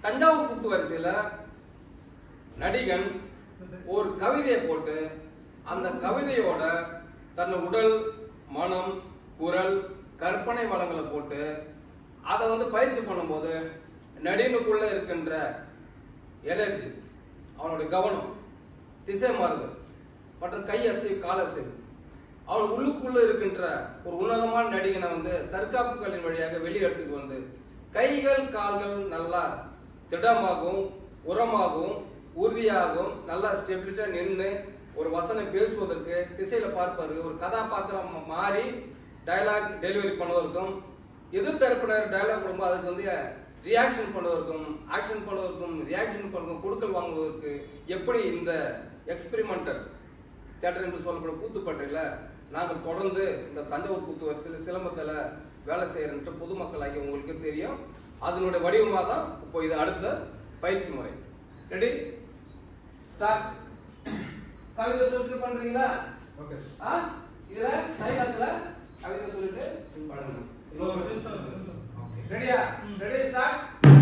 தஞ்சாவூர் குத்து வரிசையில நடிகன் ஒரு கவிதையை போட்டு அந்த கவிதையோட தன் உடல் மனம் குரல் கற்பனை வளங்களை போட்டு அதை வந்து பயிற்சி பண்ணும்போது நடிகனுக்குள்ள இருக்கின்ற எனர்ஜி அவனுடைய கவனம் திசை மாறுதல் மற்றும் கை அசைவு கால் அசைவு அவன் உள்ளுக்குள்ள இருக்கின்ற ஒரு உன்னதமான நடிகனை வந்து தற்காப்புகளின் வழியாக வெளியே எடுத்துட்டு வந்து கைகள் கால்கள் நல்லா திடமாகவும் உரமாகவும் உறுதியாகவும் நல்லா ஸ்டெபிலிட்டா நின்று ஒரு வசனம் பேசுவதற்கு திசையில பார்ப்பதற்கு ஒரு கதாபாத்திரம் மாறி டயலாக் டெலிவரி பண்ணுவதற்கும் எதிர்த்தரப்பினர் டயலாக் கொடுக்கும்போது அதுக்கு வந்து ரியாக்ஷன் பண்ணுவதற்கும் ஆக்ஷன் பண்ணுவதற்கும் ரியாக்ஷன் பண்ணுவதற்கும் கொடுக்கல் வாங்குவதற்கு எப்படி இந்த எக்ஸ்பெரிமெண்டல் தேட்டர் என்று சொல்லப்படும் கூத்துப்பட்டையில் நாங்கள் தொடர்ந்து இந்த தஞ்சாவூர் கூத்து வரிசையில் சிலம்பத்தில் வேலை செய்யறன்ட்டு பொதுமக்கள் ஆகிய உங்களுக்கு தெரியும் அதனுடைய வடிவமாக தான் இப்போ இது அடுத்த பயிற்சி முறை ரெடி ஸ்டார்ட் கவிதை சொல்லிட்டு பண்றீங்களா ஓகே ஆ இதுல சைலண்ட்ல கவிதை சொல்லிட்டு பண்ணணும் ரெடியா ரெடி ஸ்டார்ட்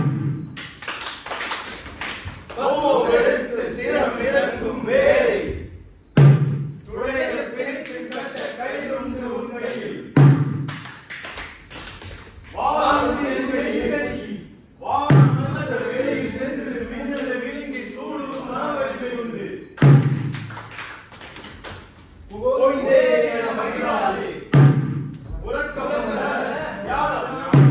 கோவெடுத்து சிரம் இறங்கும் வேலை துடைகள் பிரித்து கட்ட கையுண்டு உண்மையில் வானத்தில் வெளியிடறி வானமன்ற வெளியில் சென்று மின்னலை விழுங்கி சூடும் மாவலிமை உண்டு ஓய்ந்தே என மகிழாதே உறக்கம் வந்த யாரும்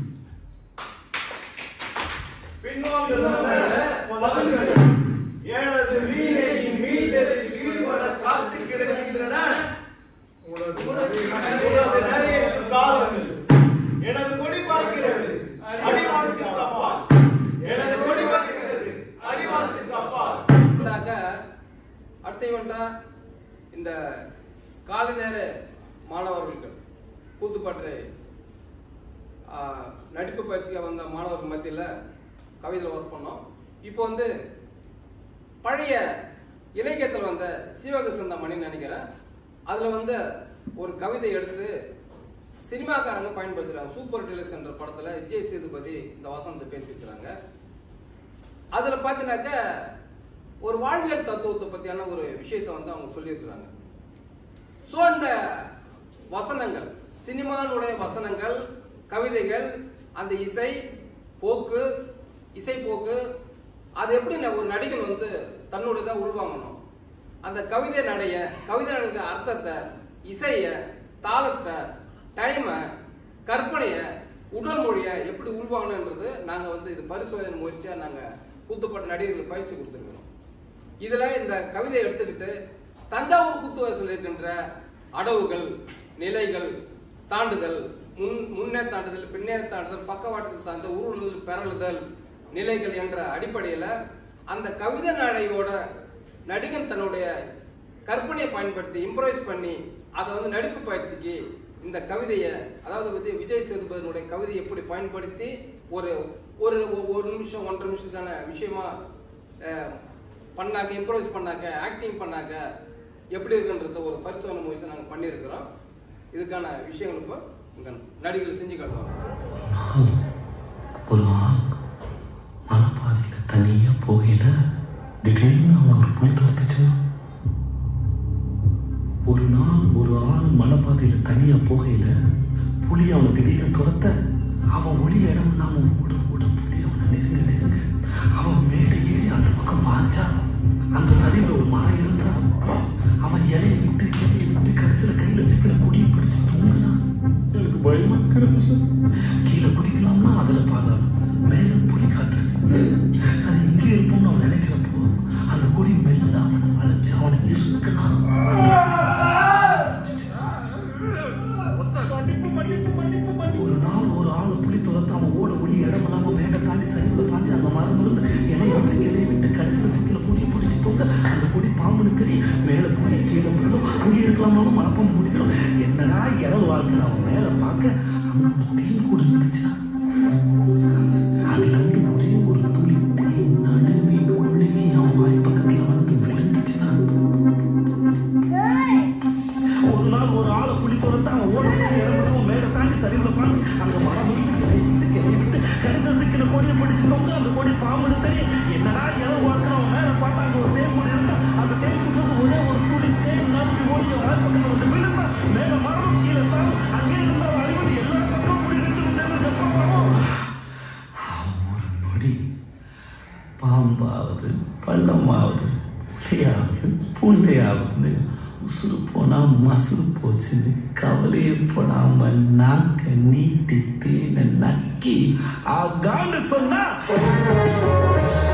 பின்னோக்கி வந்த பதுங்கள் எனது வீணையின் மீட்டரை கீழ்பட காத்து கிடக்கின்றன உனது உனது நிறைவேற்று காலங்கள் எனது கொடி பார்க்கிறது அடிவானத்திற்கு அப்பால் எனது கொடி பார்க்கிறது அடிவானத்திற்கு அப்பால் இவன்டாக்க அடுத்த இவன்டா இந்த காலை நேர மாணவர்களுக்கு கூத்துப்பற்று ஆ, நடிப்பு பயிற்சிக்கு வந்த மாணவர்கள் மத்தியில் கவிதையில் ஒர்க் பண்ணோம் இப்போ வந்து பழைய இலக்கியத்தில் வந்த சீவக சிந்தாமணின்னு நினைக்கிறேன் அதில் வந்து ஒரு கவிதை எடுத்து சினிமாக்காரங்க பயன்படுத்துறாங்க சூப்பர் டெலிஸ் என்ற படத்துல விஜய் சேதுபதி இந்த வசனத்தை பேசியிருக்கிறாங்க அதுல பாத்தீங்கன்னாக்க ஒரு வாழ்வியல் தத்துவத்தை பத்தியான ஒரு விஷயத்தை வந்து அவங்க சொல்லியிருக்கிறாங்க சோ அந்த வசனங்கள் சினிமானுடைய வசனங்கள் கவிதைகள் அந்த இசை போக்கு இசை போக்கு அது எப்படி ந- ஒரு நடிகன் வந்து தன்னுடையதா உள்வாங்கணும் அந்த கவிதை நடைய கவிதை நடைய அர்த்தத்தை இசைய தாளத்தை டைமை கற்பனைய உடல் மொழியை எப்படி உள்வாங்கணுன்றது நாங்க வந்து இது பரிசோதனை முயற்சியா நாங்க கூத்துப்பட்ட நடிகர்களுக்கு பயிற்சி கொடுத்துருக்கிறோம் இதுல இந்த கவிதையை எடுத்துக்கிட்டு தஞ்சாவூர் கூத்துவரசில் இருக்கின்ற அடவுகள் நிலைகள் தாண்டுதல் முன் முன்னே தாண்டுதல் பின்னே தாண்டுதல் பக்கவாட்டத்தில் தாண்டுதல் உருளுதல் பெறலுதல் நிலைகள் என்ற அடிப்படையில அந்த கவிதை நடையோட நடிகன் தன்னுடைய கற்பனையை பயன்படுத்தி இம்ப்ரோவைஸ் பண்ணி அதை வந்து நடிப்பு பயிற்சிக்கு இந்த கவிதையை அதாவது வந்து விஜய் சேதுபதியினுடைய கவிதையை எப்படி பயன்படுத்தி ஒரு ஒரு ஒரு நிமிஷம் ஒன்றரை நிமிஷத்துக்கான விஷயமா அஹ், பண்ணாக்க இம்ப்ரோவைஸ் பண்ணாக்க ஆக்டிங் பண்ணாக்க எப்படி இருக்குன்றத ஒரு பரிசோதனை முயற்சி நாங்கள் பண்ணியிருக்கிறோம் இதுக்கான விஷயங்கள் இப்போ இங்க நடிகர்கள் செஞ்சு காட்டுவாங்க ஒரு ஆள் மலைப்பாதையில் தனியாக போகையில் திடீர்னு அவங்க ஒரு புலி தோத்துச்சுன்னா ஒரு நாள் ஒரு ஆள் மலைப்பாதையில் தனியாக போகையில் புலி அவனை திடீர்னு துரத்த அவன் ஒளி இடம் இல்லாம ஓட ஓட புலி அவனை நெருங்க நெருங்க அவன் மேடை ஏறி அந்த பக்கம் பாஞ்சா அந்த சரிவில் ஒரு மரம் இருந்தா அவன் இலையை விட்டு இலையை விட்டு கடைசியில் கையில் சிக்கன கொடியை பிடிச்சு தூங்குனான் எனக்கு பயமா இருக்கிறது சார் கீழே குதிக்கலாம்னா அதுல பாதாளம் மேல புலி காத்துருக்கு சரி இங்கே இருப்போம்னு அவன் நினைக்கிறப்போ அந்த கொடி மெல்ல அவனை வளைச்சு அவனை இருக்கலாம் ஒரு நாள் ஒரு ஆளு புலி துரத்து அவன் ஓட ஒளி இடம் இல்லாம மேக தாண்டி சரிவில் பாஞ்சு அந்த மரம் இருந்து இலையை விட்டு கிளையை விட்டு கடைசியில் சிக்கல பூச்சி பிடிச்சி தூங்க அந்த கொடி பாம்புன்னு தெரி மேல பூனை கீழே விழும் அங்கே இருக்கலாம்னாலும் மரப்பம் முடிக்கணும் என்னடா இரவு வாழ்க்கை அவன் மேல பார்க்க அங்க ஒரு தேன் கூடு இருந்துச்சா அதுல இருந்து ஒரே ஒரு துளி தேன் நழுவி ஒழுகி அவன் வாய் பக்கத்துல வந்து விழுந்துச்சுன்னா ஒரு நாள் ஒரு ஆளை புலி துரத்து அவன் ஓட இறங்கணும் மேல தாண்டி சரிவில் பாஞ்சு அங்க மரம் இருந்து கிளையை விட்டு கடைசியில் சிக்கின கொடியை பிடிச்சு தொங்க அந்த கொடி பாம்பு பிள்ளையாவது புள்ளையாவது உசுறு போனா மசுறு போச்சுன்னு கவலையே போடாம நாக்க நீட்டி தேனை நக்கி ஆகான்னு சொன்னா